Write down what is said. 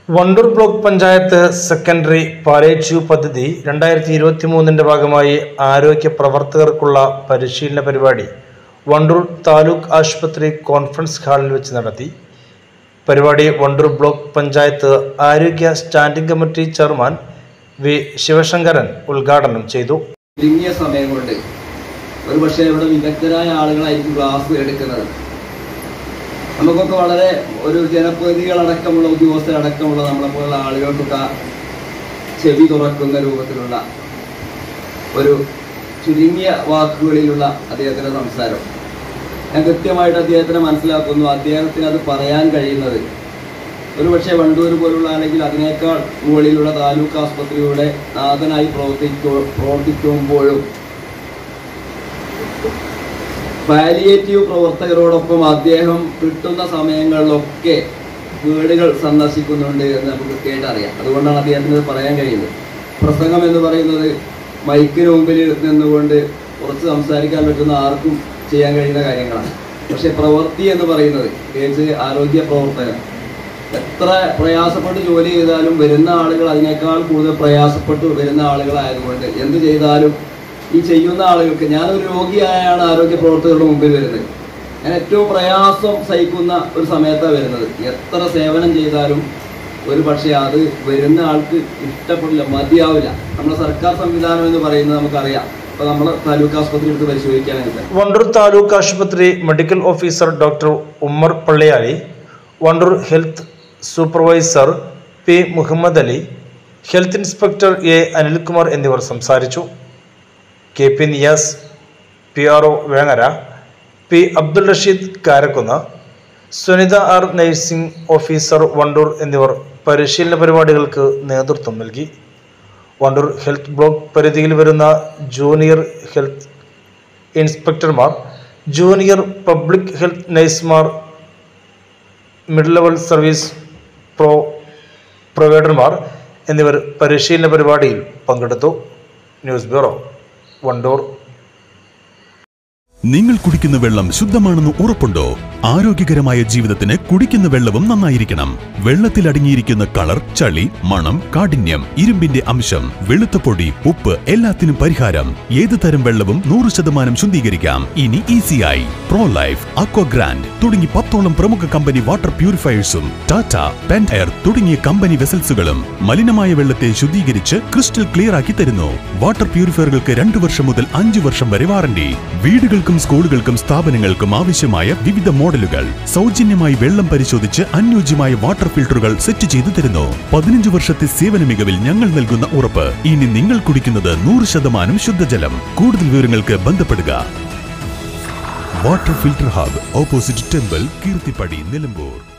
Wandoor block panchayat secondary palliative പദ്ധതി രണ്ടായിരത്തി ഇരുപത്തി മൂന്നിൻ്റെ ഭാഗമായി ആരോഗ്യ പ്രവർത്തകർക്കുള്ള പരിശീലന പരിപാടി വണ്ടൂർ താലൂക്ക് ആശുപത്രി കോൺഫറൻസ് ഹാളിൽ വെച്ച് നടത്തി പരിപാടി വണ്ടൂർ ബ്ലോക്ക് പഞ്ചായത്ത് ആരോഗ്യ standing committee chairman V Sivasankaran ഉദ്ഘാടനം ചെയ്തു ചുരുങ്ങിയ സമയം കൊണ്ട് ഒരു പക്ഷേ ഇവിടെ വിദഗ്ധരായ ആളുകളായിരിക്കും ക്ലാസ് എടുക്കുന്നത് നമുക്കൊക്കെ വളരെ ഒരു ജനപ്രതിനിധികളടക്കമുള്ള ഉദ്യോഗസ്ഥരടക്കമുള്ള നമ്മളെ പോലുള്ള ആളുകൾക്കൊക്കെ ചെവി തുറക്കുന്ന രൂപത്തിലുള്ള ഒരു ചുരുങ്ങിയ വാക്കുകളിലുള്ള അദ്ദേഹത്തിന്റെ സംസാരം ഞാൻ കൃത്യമായിട്ട് അദ്ദേഹത്തിനെ മനസ്സിലാക്കുന്നു അദ്ദേഹത്തിന് അത് പറയാൻ കഴിയുന്നത് ഒരുപക്ഷെ വണ്ടൂർ പോലുള്ള അല്ലെങ്കിൽ അതിനേക്കാൾ മുകളിലുള്ള താലൂക്ക് ആസ്പത്രിയുടെ നാഥനായി പ്രവർത്തിക്കു പ്രവർത്തിക്കുമ്പോഴും പാലിയേറ്റീവ് പ്രവർത്തകരോടൊപ്പം അദ്ദേഹം കിട്ടുന്ന സമയങ്ങളിലൊക്കെ വീടുകൾ സന്ദർശിക്കുന്നുണ്ട് എന്ന് നമുക്ക് കൃത്യമായിട്ട് അറിയാം അതുകൊണ്ടാണ് അദ്ദേഹത്തിന് ഇത് പറയാൻ കഴിയുന്നത് പ്രസംഗം എന്ന് പറയുന്നത് മൈക്കിന് മുമ്പിൽ നിന്നുകൊണ്ട് കുറച്ച് സംസാരിക്കാൻ പറ്റുന്ന ആർക്കും ചെയ്യാൻ കഴിയുന്ന കാര്യങ്ങളാണ് പക്ഷെ പ്രവൃത്തി എന്ന് പറയുന്നത് പ്രത്യേകിച്ച് ആരോഗ്യ പ്രവർത്തകർ എത്ര പ്രയാസപ്പെട്ട് ജോലി ചെയ്താലും വരുന്ന ആളുകൾ അതിനേക്കാൾ കൂടുതൽ പ്രയാസപ്പെട്ട് വരുന്ന ആളുകളായതുകൊണ്ട് എന്ത് ചെയ്താലും ഈ ചെയ്യുന്ന ആളുകൾക്ക് ഞാനൊരു രോഗിയായാണ് ആരോഗ്യ പ്രവർത്തകരുടെ മുമ്പിൽ വരുന്നത് ഞാൻ ഏറ്റവും പ്രയാസം സഹിക്കുന്ന ഒരു സമയത്താണ് വരുന്നത് എത്ര സേവനം ചെയ്താലും ഒരു പക്ഷേ അത് വരുന്ന ആൾക്ക് ഇഷ്ടപ്പെടില്ല മതിയാവില്ല നമ്മുടെ സർക്കാർ സംവിധാനം എന്ന് പറയുന്നത് നമുക്കറിയാം ഇപ്പൊ നമ്മൾ താലൂക്ക് ആസ്പത്രി എടുത്ത് പരിശോധിക്കുകയാണെങ്കിൽ വണ്ടൂർ താലൂക്ക് ആശുപത്രി medical officer doctor Ummer Palliyali Wandoor health supervisor P Muhammad Ali health inspector A Anilkumar എന്നിവർ സംസാരിച്ചു K P Niyas P R O Vengara P Abdul Rasheed Karakunnu Sunitha R nursing officer Wandoor എന്നിവർ പരിശീലന പരിപാടികൾക്ക് നേതൃത്വം നൽകി വണ്ടൂർ ഹെൽത്ത് ബ്ലോക്ക് പരിധിയിൽ വരുന്ന ജൂനിയർ ഹെൽത്ത് ഇൻസ്പെക്ടർമാർ ജൂനിയർ പബ്ലിക് ഹെൽത്ത് നഴ്സുമാർ മിഡ് ലെവൽ സർവീസ് പ്രോ പ്രൊവൈഡർമാർ എന്നിവർ പരിശീലന പരിപാടിയിൽ പങ്കെടുത്തു ന്യൂസ് ബ്യൂറോ വണ്ടൂർ നിങ്ങൾ കുടിക്കുന്ന വെള്ളം ശുദ്ധമാണെന്ന് ഉറപ്പുണ്ടോ ആരോഗ്യകരമായ ജീവിതത്തിന് കുടിക്കുന്ന വെള്ളവും നന്നായിരിക്കണം വെള്ളത്തിൽ അടങ്ങിയിരിക്കുന്ന കളർ ചളി മണം കാഠിന്യം ഇരുമ്പിന്റെ അംശം വെളുത്ത പൊടി ഉപ്പ് എല്ലാത്തിനും പരിഹാരം ഏത് തരം വെള്ളവും നൂറ് ശതമാനം ശുദ്ധീകരിക്കാം ഇനി ഈസിയായി പ്രോ ലൈഫ് അക്വഗ്രാൻഡ് തുടങ്ങി പത്തോളം പ്രമുഖ കമ്പനി വാട്ടർ പ്യൂരിഫയേഴ്സും ടാറ്റ പെൻഎയർ തുടങ്ങിയ കമ്പനി വെസൽസുകളും മലിനമായ വെള്ളത്തെ ശുദ്ധീകരിച്ച് ക്രിസ്റ്റൽ ക്ലിയർ ആക്കി തരുന്നു വാട്ടർ പ്യൂരിഫയറുകൾക്ക് രണ്ടു വർഷം മുതൽ അഞ്ചു വർഷം വരെ വാറണ്ടി വീടുകൾക്കും സ്കൂളുകൾക്കും സ്ഥാപനങ്ങൾക്കും ആവശ്യമായ വിവിധ മോഡലുകൾ സൗജന്യമായി വെള്ളം പരിശോധിച്ച് അനുയോജ്യമായ വാട്ടർ ഫിൽട്ടറുകൾ സെറ്റ് ചെയ്തു തരുന്നു പതിനഞ്ച് വർഷത്തെ സേവന മികവിൽ ഞങ്ങൾ നൽകുന്ന ഉറപ്പ് ഇനി നിങ്ങൾ കുടിക്കുന്നത് നൂറ് ശതമാനം ശുദ്ധജലം കൂടുതൽ വിവരങ്ങൾക്ക് ബന്ധപ്പെടുക water filter hub opposite temple Keerthippady Nilambur